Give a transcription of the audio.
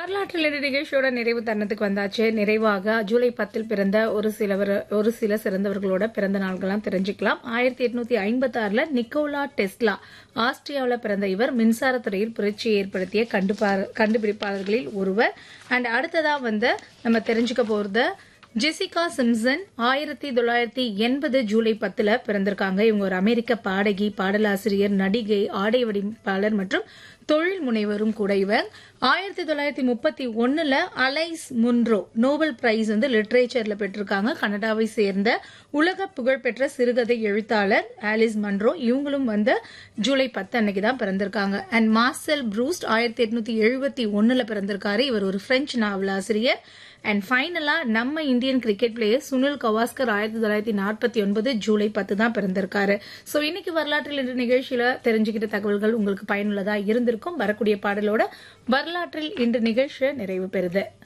வரலாற்றில் இந்த நிகழ்ச்சியோட நிறைவு தருணத்துக்கு வந்தாச்சு நிறைவாக ஜூலை பத்தில் பிறந்த ஒரு சிலவர் ஒரு சில சிறந்தவர்களோட பிறந்த நாள்கள்லாம் தெரிஞ்சுக்கலாம் ஆயிரத்தி எட்நூத்தி ஐம்பத்தி ஆறுல நிக்கோலா டெஸ்லா ஆஸ்திரியாவில் பிறந்த இவர் மின்சாரத்துறையில் புரட்சியை ஏற்படுத்திய கண்டுபா- கண்டுபிடிப்பாளர்களில் ஒருவர் அண்ட் அடுத்ததா வந்து நம்ம தெரிஞ்சுக்க போறது ஜெசிகா சிம்சன் ஆயிரத்தி தொள்ளாயிரத்தி எண்பது ஜூலை பத்துல பிறந்திருக்காங்க இவங்க ஒரு அமெரிக்க பாடகி பாடலாசிரியர் நடிகை ஆடை வடிவமைப்பாளர் மற்றும் தொழில் முனைவரும் கூட இவர் ஆயிரத்தி தொள்ளாயிரத்தி முப்பத்தி ஒண்ணுல அலைஸ் முன்ரோ நோபல் பிரைஸ் வந்து லிட்ரேச்சர்ல பெற்றிருக்காங்க கனடாவை சேர்ந்த உலக புகழ்பெற்ற சிறுகதை எழுத்தாளர் ஆலிஸ் மன்ரோ இவங்களும் வந்து ஜூலை பத்து அன்னைக்கு தான் பிறந்திருக்காங்க அண்ட் மார்செல் ப்ரூஸ்ட் ஆயிரத்தி எட்நூத்தி எழுபத்தி ஒண்ணுல பிறந்திருக்காரு இவர் ஒரு பிரெஞ்சு நாவலாசிரியர் அண்ட் ஃபைனலா நம்ம Indian cricket player Sunil Gavaskar ஆயிரத்தி தொள்ளாயிரத்தி நாற்பத்தி ஒன்பது ஜூலை பத்து தான் பிறந்திருக்காரு சோ இன்னைக்கு வரலாற்றில் இன்று நிகழ்ச்சியில தெரிஞ்சுக்கிட்ட தகவல்கள் உங்களுக்கு பயனுள்ளதா இருந்திருக்கும் வரக்கூடிய பாடலோட வரலாற்றில் இன்று நிகழ்ச்சி நிறைவு பெறுது